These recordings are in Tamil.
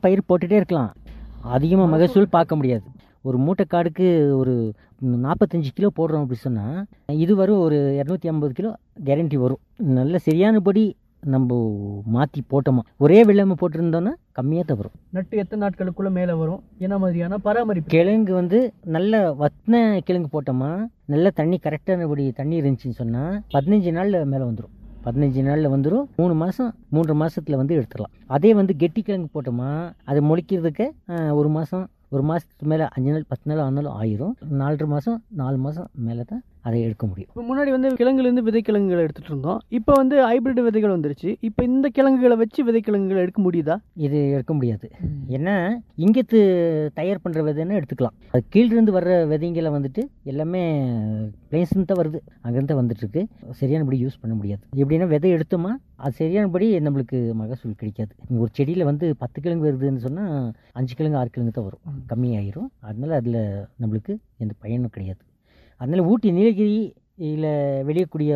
பயிர் போட்டுகிட்டே இருக்கலாம் அதிகமாக மகசூல் பார்க்க முடியாது ஒரு மூட்டை காடுக்கு ஒரு நாற்பத்தஞ்சு கிலோ போடுறோம் அப்படி சொன்னால் இது வரும் ஒரு இரநூத்தி ஐம்பது கிலோ கேரண்டி வரும் நல்ல சரியானபடி நம்ம மாற்றி போட்டோமா ஒரே வெள்ளாமை போட்டிருந்தோன்னா கம்மியாக தான் வரும் நட்டு எத்தனை நாட்களுக்குள்ள மேலே வரும் என்ன மாதிரியான பராமரிப்பு கிழங்கு வந்து நல்ல வத்தின கிழங்கு போட்டோமா நல்ல தண்ணி கரெக்டானபடி தண்ணி இருந்துச்சுன்னு சொன்னால் பதினஞ்சு நாளில் மேலே வந்துடும் பதினஞ்சு நாளில் வந்துடும் மூணு மாதம் மூன்று மாதத்தில் வந்து எடுத்துடலாம் அதே வந்து கெட்டி கிழங்கு போட்டோமா அது முளைக்கிறதுக்கு ஆஹ், ஒரு மாதம் ஒரு மாதத்துக்கு மேலே அஞ்சு நாள் பத்து நாள் ஆனாலும் ஆயிரும் நாலரை மாதம் நாலு மாதம் மேலே தான் அதை எடுக்க முடியும் இப்போ முன்னாடி வந்து கிழங்குலேருந்து விதைக்கிழங்குகளை எடுத்துட்டு இருந்தோம் இப்போ வந்து ஹைபிரிட் விதைகள் வந்துருச்சு இப்போ இந்த கிழங்குகளை வச்சு விதைக்கிழங்குகளை எடுக்க முடியுதா இது எடுக்க முடியாது ஏன்னா இங்கத்து தயார் பண்ணுற விதைன்னு எடுத்துக்கலாம் அது கீழிருந்து வர்ற விதைங்களை வந்துட்டு எல்லாமே பிளேஸ்ன்னு தான் வருது அங்கேருந்து வந்துட்டு இருக்கு சரியானபடி யூஸ் பண்ண முடியாது எப்படின்னா விதை எடுத்தோமா அது சரியானபடி நம்மளுக்கு மகசூல் கிடைக்காது ஒரு செடியில் வந்து பத்து கிழங்கு வருதுன்னு சொன்னால் அஞ்சு கிழங்கு ஆறு கிழங்கு தான் வரும் கம்மியாயிரும் அதனால அதில் நம்மளுக்கு எந்த பயனும் கிடையாது அதனால ஊட்டி நீலகிரியில் விளையக்கூடிய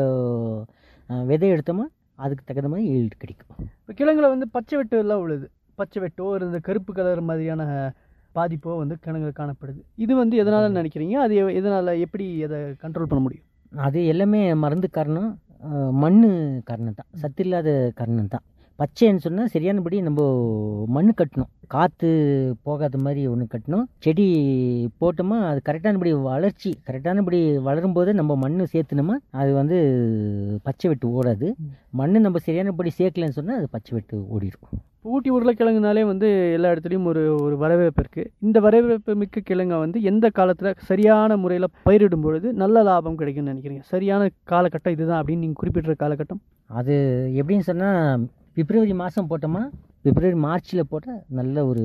அஹ், விதை எடுத்தோமா அதுக்கு தகுந்த மாதிரி ஈல்டு கிடைக்கும் இப்போ கிழங்குல வந்து பச்சை வெட்டு எல்லாம் உழுது பச்சை வெட்டோ ஒரு இந்த கருப்பு கலர் மாதிரியான பாதிப்போ வந்து கிழங்குல காணப்படுது இது வந்து எதனால நினைக்கிறீங்க அது எ- எதனால எப்படி அதை கண்ட்ரோல் பண்ண முடியும் அது எல்லாமே மருந்து காரணம் அஹ், மண்ணு காரணம் தான் சத்து இல்லாத காரணம் தான் பச்சைன்னு சொன்னால் சரியானபடி நம்ம மண்ணு கட்டணும் காற்று போகாத மாதிரி ஒன்று கட்டணும் செடி போட்டோமா அது கரெக்டானபடி வளர்ச்சி கரெக்டானபடி வளரும்போது நம்ம மண்ணு சேர்த்துனோமா அது வந்து பச்சை வெட்டு ஓடாது மண்ணு நம்ம சரியானபடி சேர்க்கலன்னு சொன்னால் அது பச்சை வெட்டு ஓடிடும் இப்போ ஊட்டி உருளைக்கிழங்குனாலே வந்து எல்லா இடத்துலையும் ஒரு ஒரு வரவேற்பு இருக்குது இந்த வரவேற்பு மிக்க கிழங்கை வந்து எந்த காலத்தில் சரியான முறையில் பயிரிடும் பொழுது நல்ல லாபம் கிடைக்கும்னு நினைக்கிறீங்க சரியான காலகட்டம் இதுதான் அப்படின்னு நீங்கள் குறிப்பிட்ட காலகட்டம் அது எப்படின்னு சொன்னால் பிப்ரவரி மாதம் போட்டோமா பிப்ரவரி மார்ச்சில் போட்டால் நல்ல ஒரு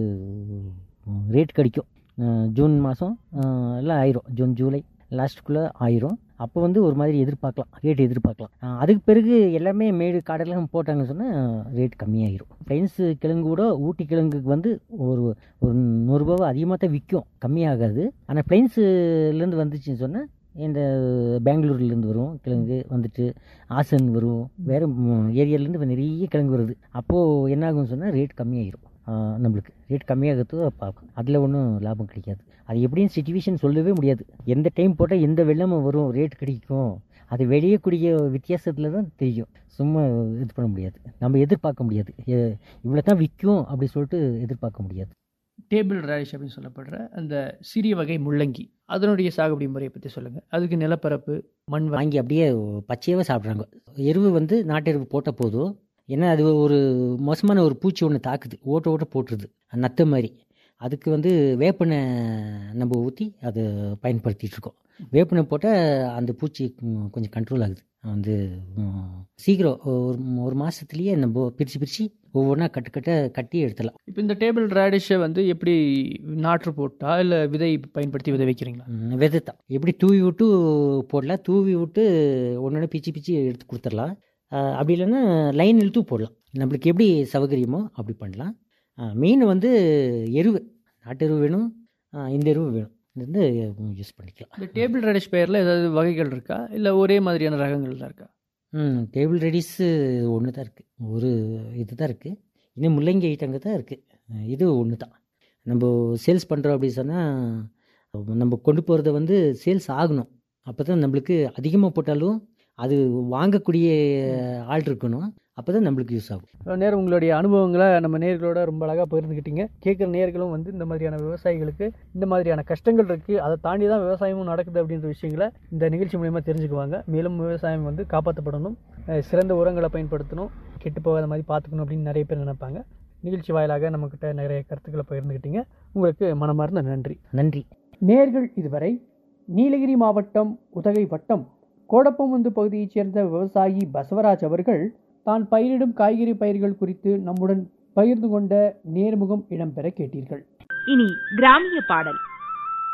ரேட் கிடைக்கும் அஹ் ஜூன் மாதம் எல்லாம் ஆயிரும் ஜூன் ஜூலை லாஸ்ட்டுக்குள்ளே ஆயிரும் அப்போ வந்து ஒரு மாதிரி எதிர்பார்க்கலாம் ரேட் எதிர்பார்க்கலாம் அஹ் அதுக்கு பிறகு எல்லாமே மேடு காடெல்லாம் போட்டாங்கன்னு சொன்னால் ரேட் கம்மியாயிரும் ஃப்ரெண்ட்ஸு கிழங்கு கூட ஊட்டி கிழங்குக்கு வந்து ஒரு ஒரு நூறுரூபாவை அதிகமாக தான் விற்கும் கம்மியாகாது ஆனால் பிளைன்ஸுலேருந்து வந்துச்சுன்னு சொன்னால் இந்த பெங்களூர்லேருந்து வரும் கிழங்கு வந்துட்டு ஆசன் வரும் வேறு ஏரியாலேருந்து நிறைய கிழங்கு வருது அப்போது என்ன ஆகும்னு சொன்னால் ரேட் கம்மியாயிரும் ஆஹ் நம்மளுக்கு ரேட் கம்மியாகிறது பார்க்கும் அதில் ஒன்றும் லாபம் கிடைக்காது அது எப்படின்னு சுச்சுவேஷன் சொல்லவே முடியாது எந்த டைம் போட்டால் எந்த வெள்ளமும் வரும் ரேட் கிடைக்கும் அது வெளியக்கூடிய வித்தியாசத்தில் தான் தெரியும் சும்மா இது பண்ண முடியாது நம்ம எதிர்பார்க்க முடியாது எ- இவ்வளோ தான் விற்கும் அப்படி சொல்லிட்டு எதிர்பார்க்க முடியாது டேபிள் ரேடிஷ் அப்படின்னு சொல்லப்படுற அந்த சிறிய வகை முள்ளங்கி அதனுடைய சாகுபடி முறையை பற்றி சொல்லுங்கள் அதுக்கு நிலப்பரப்பு மண் வ- வாங்கி அப்படியே பச்சையாகவே சாப்பிட்றாங்க எருவு வந்து நாட்டு எருவு போட்ட போதும் ஏன்னா அது ஒரு மோசமான ஒரு பூச்சி ஒன்று தாக்குது ஓட்ட ஓட்ட போட்டுருது நத்த மாதிரி அதுக்கு வந்து வேப்பனை நம்ம ஊற்றி அதை பயன்படுத்திட்டு இருக்கோம் வேப்பனை போட்டால் அந்த பூச்சி ம், கொஞ்சம் கண்ட்ரோல் ஆகுது வந்து ம், சீக்கிரம் ஒரு ஒரு மாதத்துலேயே நம்ம பிரித்து பிரித்து ஒவ்வொன்றா கட்டு கட்ட கட்டி எடுத்துடலாம் இப்போ இந்த டேபிள் ரேடிஷை வந்து எப்படி நாற்று போட்டா இல்லை விதை பயன்படுத்தி விதை வைக்கிறீங்களா ம், விதை தான் எப்படி தூவி விட்டு போடலாம் தூவி விட்டு ஒன்று பிச்சு பிச்சு எடுத்து கொடுத்துடலாம் ஆஹ் அப்படி இல்லைன்னா லைன் இழுத்து போடலாம் நம்மளுக்கு எப்படி சௌகரியமோ அப்படி பண்ணலாம் மீன் வந்து எருவு நாட்டு எருவு வேணும் ஆஹ் இந்த எருவு வேணும் இது வந்து யூஸ் பண்ணிக்கலாம் இந்த டேபிள் ரேடிஷ் பெயரில் ஏதாவது வகைகள் இருக்கா இல்லை ஒரே மாதிரியான ரகங்கள் தான் இருக்கா ம் டேபிள் ரெடிஸு ஒன்று தான் இருக்குது ஒரு இது தான் இருக்குது இன்னும் முள்ளங்கி ஐட்டங்க தான் இருக்குது இது ஒன்று தான் நம்ம சேல்ஸ் பண்ணுறோம் அப்படி சொன்னால் நம்ம கொண்டு போகிறத வந்து சேல்ஸ் ஆகணும் அப்போ தான் நம்மளுக்கு அதிகமாக போட்டாலும் அது வாங்கக்கூடிய ஆள் இருக்கணும் அப்போ தான் நம்மளுக்கு யூஸ் ஆகும் இவ்வளோ நேரம் உங்களுடைய அனுபவங்களை நம்ம நேர்களோட ரொம்ப அழகாக பகிர்ந்துக்கிட்டீங்க கேட்குற நேர்களும் வந்து இந்த மாதிரியான விவசாயிகளுக்கு இந்த மாதிரியான கஷ்டங்கள் இருக்குது அதை தாண்டி தான் விவசாயமும் நடக்குது அப்படின்ற விஷயங்களை இந்த நிகழ்ச்சி மூலயமா தெரிஞ்சுக்குவாங்க மேலும் விவசாயம் வந்து காப்பாற்றப்படணும் அஹ் சிறந்த உரங்களை பயன்படுத்தணும் கெட்டு போகாத மாதிரி பார்த்துக்கணும் அப்படின்னு நிறைய பேர் நினைப்பாங்க நிகழ்ச்சி வாயிலாக நம்மக்கிட்ட நிறைய கருத்துக்களை பகிர்ந்துக்கிட்டீங்க உங்களுக்கு மனமார்ந்த நன்றி நன்றி நேர்கள் இதுவரை நீலகிரி மாவட்டம் உதகை வட்டம் கோடப்பமுந்து பகுதியைச் சேர்ந்த விவசாயி பசவராஜ் அவர்கள் தான் பயிரிடும் காய்கறி பயிர்கள் குறித்து நம்முடன் பகிர்ந்து கொண்ட நேர்முகம் இடம்பெற கேட்டீர்கள் இனி கிராமிய பாடல்